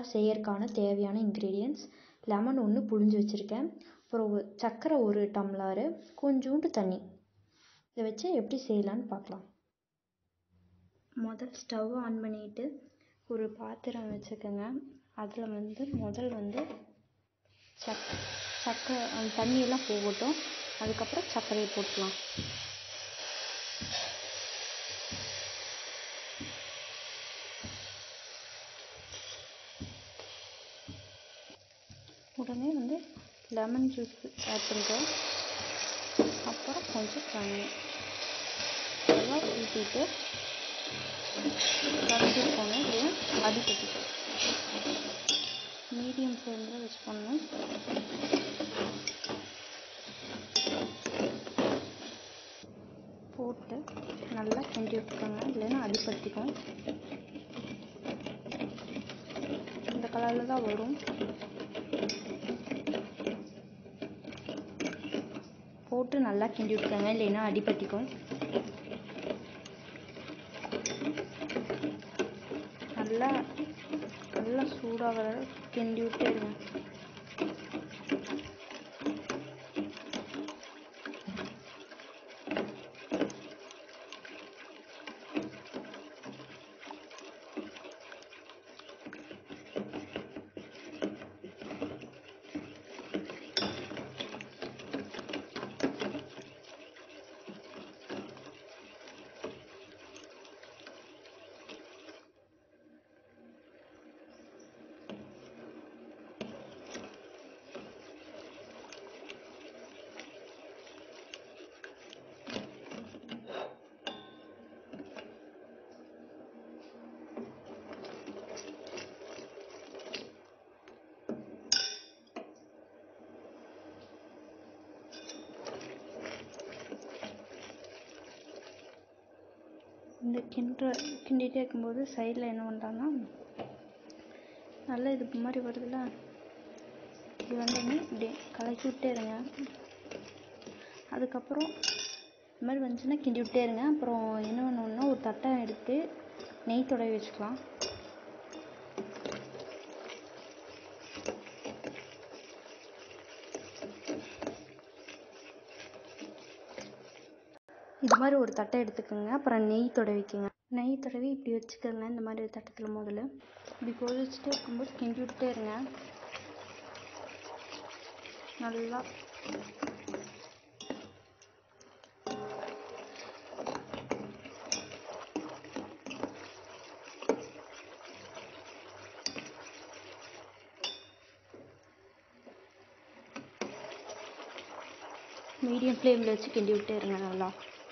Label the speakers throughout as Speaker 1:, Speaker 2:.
Speaker 1: செய்யறதுக்கான தேவையான ingredients lemon ஒன்று புழிஞ்சு வச்சுருக்கேன் அப்புறம் ஒ- சர்க்கரை ஒரு டம்ளாரு கொஞ்சோண்டு தண்ணி இதை வச்சு எப்படி செய்யலான்னு பார்க்கலாம் முதல் ஸ்டவ் ஆன் பண்ணிட்டு ஒரு பாத்திரம் வச்சுக்கோங்க அதில் வந்து முதல் வந்து சக் சக்கரை அந்த தண்ணியெல்லாம் போகட்டும் அதுக்கப்புறம் சர்க்கரையை போட்டுக்கலாம் உடனே வந்து லெமன் ஜூஸ் ஆட் பண்ணுறோம் அப்புறம் கொஞ்சம் தண்ணி இதெல்லாம் ஊற்றிட்டு கலந்துருக்கோங்க இல்லையா அடி கட்டிக்கும் மீடியம் ஃப்ளேமில் வச்சு பண்ணணும் போட்டு நல்லா கிண்டி விட்டுக்கோங்க இல்லைன்னா அடிப்படுத்திக்கும் இந்த கலரில் தான் வரும் போட்டு நல்லா கிண்டி விட்டுக்கோங்க இல்லைன்னா அடிபட்டிக்கும் நல்லா நல்லா சூடாக வர கிண்டி விட்டே இருங்க இந்த கிண்டுற கிண்டிகிட்டே இருக்கும்போது சைடில் என்ன பண்ணுறாங்கன்னா நல்லா இது மாதிரி வருதுல்ல இது வந்தோடனே இப்படி கலக்கி விட்டே இருங்க அதுக்கப்புறம் இது மாதிரி வந்துச்சுன்னா கிண்டி விட்டே இருங்க அப்புறம் என்ன பண்ணணும்னா ஒரு தட்டை எடுத்து நெய் தடவி வச்சுக்கலாம் இது மாதிரி ஒரு தட்டை எடுத்துக்கோங்க அப்புறம் நெய் தடவிக்கோங்க நெய் தடவி இப்படி வச்சுக்கோங்க இந்த மாதிரி தட்டத்தில் முதல்ல இப்படி கொதிச்சுட்டே இருக்கும்போது கிண்டி விட்டே இருங்க நல்லா மீடியம் ஃப்ளேமில் வச்சு கிண்டி விட்டே இருங்க நல்லா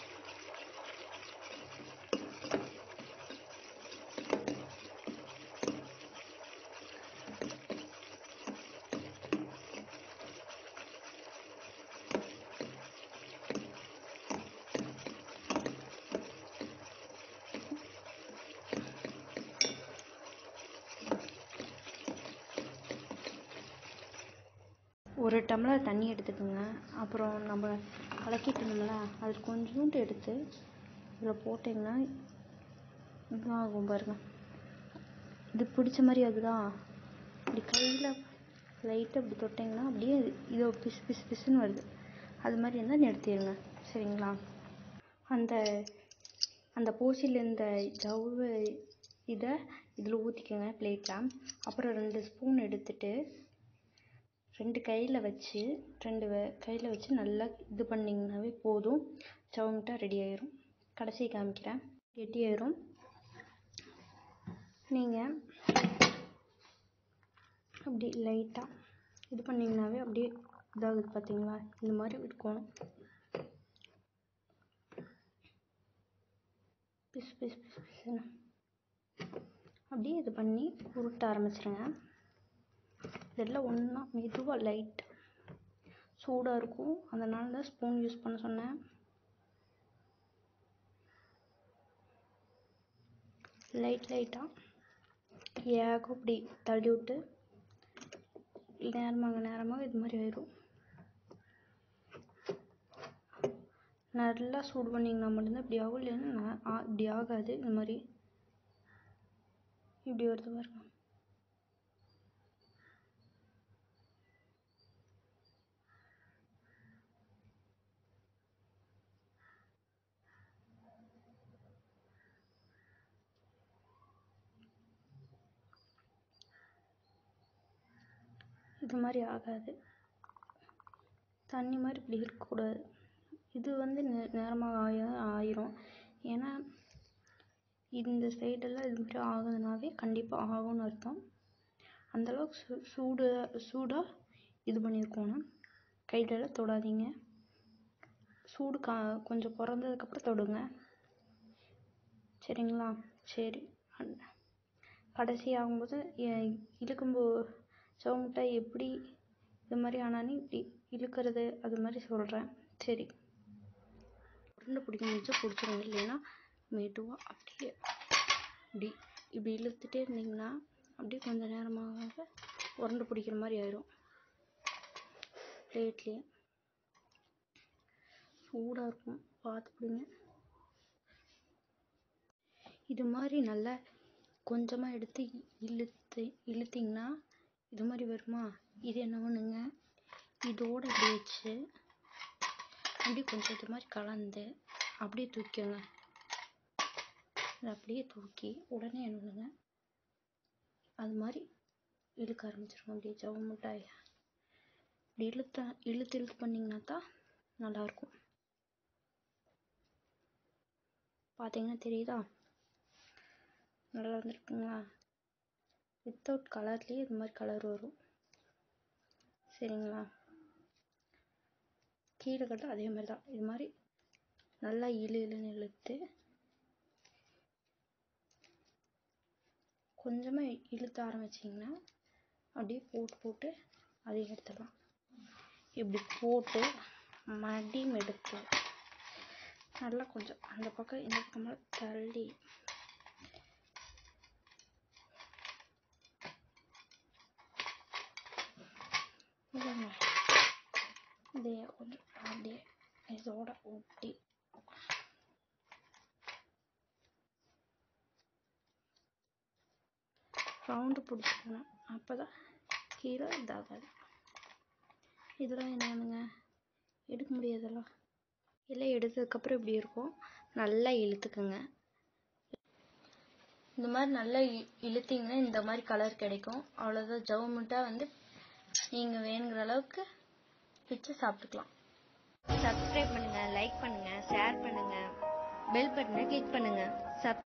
Speaker 1: ஒரு டம்ளர் தண்ணி எடுத்துக்கோங்க அப்புறம் நம்ம கலக்கிட்டோம்ல அது கொஞ்சோண்டு எடுத்து இதில் போட்டிங்கன்னா இதாகும் பாருங்க இது பிடிச்ச மாதிரி ஆகுதா இப்படி கையில் லைட்டாக இப்படி தொட்டிங்கன்னா அப்படியே இதோ பிசு பிசு பிசுன்னு வருது அது மாதிரி இருந்தால் நிறுத்திடுங்க சரிங்களா அந்த அந்த போசியில் இருந்த ஜவ்வு இதை இதில் ஊற்றிக்கோங்க பிளேட்டில் அப்புறம் ரெண்டு ஸ்பூன் எடுத்துட்டு ரெண்டு கையில் வச்சு ரெண்டு கையில் வச்சு நல்லா இது பண்ணிங்கனாவே போதும் சவுமிட்டா ரெடி ஆயிரும் கடைசி காமிக்கிறேன் கெட்டியாயிரும் நீங்கள் அப்படி லைட்டாக இது பண்ணிங்கனாவே அப்படியே இதாகுது பார்த்தீங்களா இந்த மாதிரி இருக்கணும் பிசு பிசு பிசு பிசுன்னு அப்படியே இது பண்ணி உருட்ட ஆரம்பிச்சிருங்க இதெல்லாம் ஒன்றா மெதுவாக லைட் சூடாக இருக்கும் அதனால தான் ஸ்பூன் யூஸ் பண்ண சொன்னேன் லைட் லைட்டாக ஏகம் இப்படி தள்ளி விட்டு நேரமாக நேரமாக இது மாதிரி ஆயிடும் நல்லா சூடு பண்ணிங்கன்னா மட்டும்தான் இப்படி ஆகும் இல்லைன்னா நா- ஆ- இப்படி ஆகாது இந்த மாதிரி இப்படி வருது பாருங்க இது மாதிரி ஆகாது தண்ணி மாதிரி இப்படி இருக்கக்கூடாது இது வந்து நே நேரமாக ஆய ஆயிரும் ஏன்னா இந்த சைடெல்லாம் இது மாதிரி ஆகுதுனாவே கண்டிப்பாக ஆகும்னு அர்த்தம் அந்தளவுக்கு சூ சூடு சூடாக இது பண்ணியிருக்கணும் கையிலலாம் தொடாதீங்க சூடு கா கொஞ்சம் குறைஞ்சதுக்கப்புறம் தொடுங்க சரிங்களா சரி கடைசி ஆகும்போது இழுக்கும்போ ஜவ்வு மிட்டாய் எப்படி இது மாதிரி ஆனாலும் இப்படி இழுக்கிறது அது மாதிரி சொல்கிறேன் சரி உருண்டை பிடிக்க முடிஞ்சா பிடிச்சிருங்க இல்லைன்னா மெதுவாக அப்படியே இப்படி இப்படி இழுத்துட்டே இருந்தீங்கன்னா அப்படியே கொஞ்சம் நேரமாக உருண்டை பிடிக்கிற மாதிரி ஆயிரும் பிளேட்லேயே சூடாக இருக்கும் பார்த்து பிடிங்க இது மாதிரி நல்லா கொஞ்சமாக எடுத்து இழுத்து இழுத்திங்கன்னா இது மாதிரி வருமா இது என்ன பண்ணுங்க இதோடு இப்படி வச்சு அப்படியே கொஞ்சம் இது மாதிரி கலந்து அப்படியே தூக்கிங்க அதை அப்படியே தூக்கி உடனே என்ன பண்ணுங்க அது மாதிரி இழுக்க ஆரம்பிச்சிருங்க அப்படியே ஜவ்வு மிட்டாய் இப்படி இழுத்த இழுத்து இழுத்து பண்ணிங்கன்னா தான் நல்லாயிருக்கும் பார்த்தீங்கன்னா தெரியுதா நல்லா வந்துருக்குங்களா வித்தவுட் கலர்லேயே இது மாதிரி கலர் வரும் சரிங்களா கீழே கட்ட அதே மாதிரி தான் இது மாதிரி நல்லா இழு இழுன்னு இழுத்து கொஞ்சமாக இழுத்த ஆரம்பிச்சிங்கன்னா அப்படியே போட்டு போட்டு அதையும் எடுத்துடலாம் இப்படி போட்டு மடியும் எடுத்து நல்லா கொஞ்சம் அந்த பக்கம் இந்த பக்கமாக தள்ளி இல்லைங்க இதையே கொஞ்சம் அப்படியே இதோட ஒட்டி ரவுண்டு பிடிச்சிக்கணும் அப்போ தான் கீழே இதாகாது இதெல்லாம் என்னென்னுங்க எடுக்க முடியாதெல்லாம் இல்லை எடுத்ததுக்கப்புறம் இப்படி இருக்கும் நல்லா இழுத்துக்குங்க இந்த மாதிரி நல்லா இழுத்தீங்கன்னா இந்த மாதிரி கலர் கிடைக்கும் அவ்வளோதான் ஜவு மிட்டாய் வந்து நீங்கள் வேணுங்கிற அளவுக்கு பிச்சு சாப்பிட்டுக்கலாம் சப்ஸ்கிரைப் பண்ணுங்கள் லைக் பண்ணுங்கள் ஷேர் பண்ணுங்கள் பெல் பட்டனை கிளிக் பண்ணுங்கள் சப்